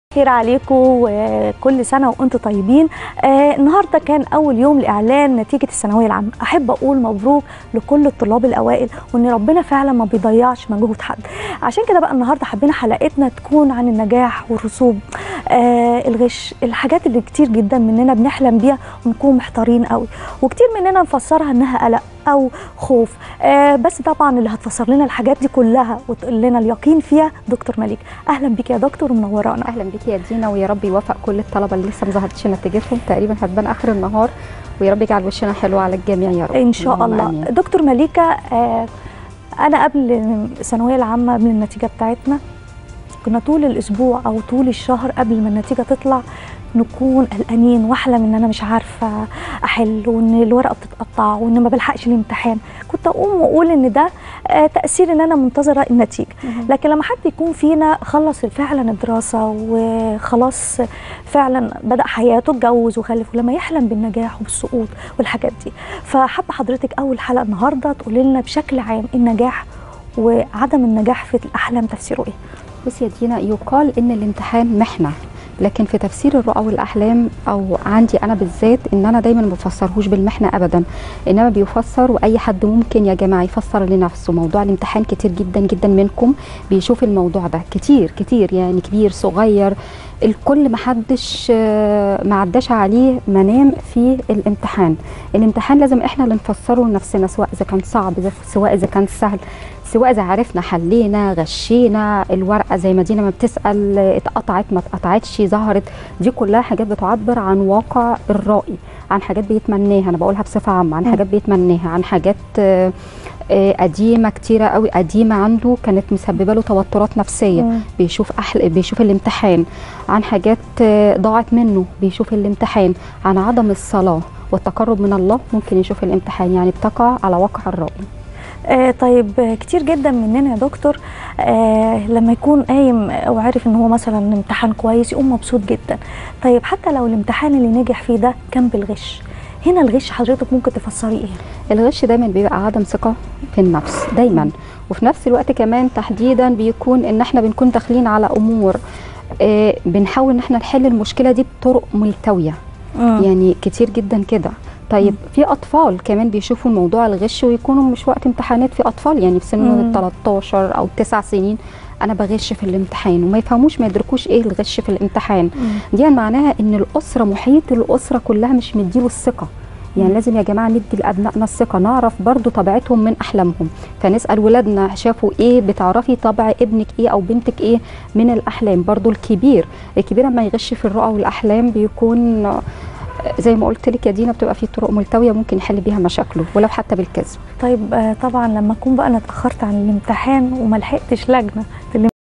خير عليكم وكل سنة وانتم طيبين آه النهاردة كان أول يوم لإعلان نتيجة الثانوية العامة أحب أقول مبروك لكل الطلاب الأوائل وإن ربنا فعلا ما بيضيعش مجهود حد عشان كده بقى النهاردة حبينا حلقتنا تكون عن النجاح والرسوب آه الغش الحاجات اللي كتير جدا مننا بنحلم بيها ونكون محتارين قوي وكتير مننا نفسرها إنها قلق او خوف آه بس طبعا اللي هتفسر لنا الحاجات دي كلها وتقول لنا اليقين فيها دكتور مليك اهلا بيك يا دكتور ومنورانا اهلا بيك يا دينا ويا رب يوفق كل الطلبه اللي لسه ما ظهرتش نتيجتهم تقريبا هتبان اخر النهار ويا رب يجعل وشنا حلو على الجميع يا رب ان شاء اللهم الله آمين. دكتور مليكه آه انا قبل الثانويه العامه قبل النتيجه بتاعتنا كنا طول الاسبوع او طول الشهر قبل ما النتيجه تطلع نكون قلقانين واحلم ان انا مش عارفه احل وان الورقه بتتقطع وان ما بلحقش الامتحان كنت اقوم واقول ان ده آه تاثير ان انا منتظره النتيجه مهم. لكن لما حد يكون فينا خلص فعلا الدراسه وخلاص فعلا بدا حياته اتجوز وخلف ولما يحلم بالنجاح وبالسقوط والحاجات دي فحابه حضرتك اول حلقه النهارده تقولي لنا بشكل عام النجاح وعدم النجاح في الاحلام تفسيره ايه بصي يا دينا يقال ان الامتحان محنه لكن في تفسير الرؤى والاحلام او عندي انا بالذات ان انا دايما ما بفسرهوش بالمحنه ابدا انما بيفسر واي حد ممكن يا جماعه يفسر لنفسه موضوع الامتحان كتير جدا جدا منكم بيشوف الموضوع ده كتير كتير يعني كبير صغير الكل ما حدش آه، ما عداش عليه منام في الامتحان الامتحان لازم احنا اللي نفسره لنفسنا سواء اذا كان صعب إذا- سواء اذا كان سهل سواء اذا عرفنا حلينا غشينا الورقه زي ما دينا ما بتسال اتقطعت ما اتقطعتش ظهرت دي كلها حاجات بتعبر عن واقع الرائي عن حاجات بيتمناها انا بقولها بصفه عامه عن م. حاجات بيتمناها عن حاجات آه، آه، قديمه كتيره قوي قديمه عنده كانت مسببه له توترات نفسيه مم. بيشوف أحل... بيشوف الامتحان عن حاجات آه، ضاعت منه بيشوف الامتحان عن عدم الصلاة والتقرب من الله ممكن يشوف الامتحان يعني بتقع على واقع الرأي آه طيب آه، كتير جدا مننا يا دكتور آه لما يكون قايم وعارف ان هو مثلا امتحان كويس يقوم مبسوط جدا طيب حتى لو الامتحان اللي نجح فيه ده كان بالغش هنا الغش حضرتك ممكن تفسري ايه الغش دايما بيبقى عدم ثقة في النفس دايما وفي نفس الوقت كمان تحديدا بيكون ان احنا بنكون داخلين على امور آه، بنحاول ان احنا نحل المشكلة دي بطرق ملتوية يعني كتير جدا كده طيب في اطفال كمان بيشوفوا موضوع الغش ويكونوا مش وقت امتحانات في اطفال يعني في سن مم. ال 13 او 9 سنين انا بغش في الامتحان وما يفهموش ما يدركوش ايه الغش في الامتحان مم. دي معناها ان الاسره محيط الاسره كلها مش مديله الثقه يعني مم. لازم يا جماعه ندي لابنائنا الثقه نعرف برضو طبيعتهم من احلامهم فنسال ولادنا شافوا ايه بتعرفي طبع ابنك ايه او بنتك ايه من الاحلام برضو الكبير الكبير لما يغش في الرؤى والاحلام بيكون آه، زي ما قلت لك يا دينا بتبقى في طرق ملتويه ممكن يحل بيها مشاكله ولو حتى بالكذب طيب آه طبعا لما اكون بقى انا اتاخرت عن الامتحان وما لحقتش لجنه في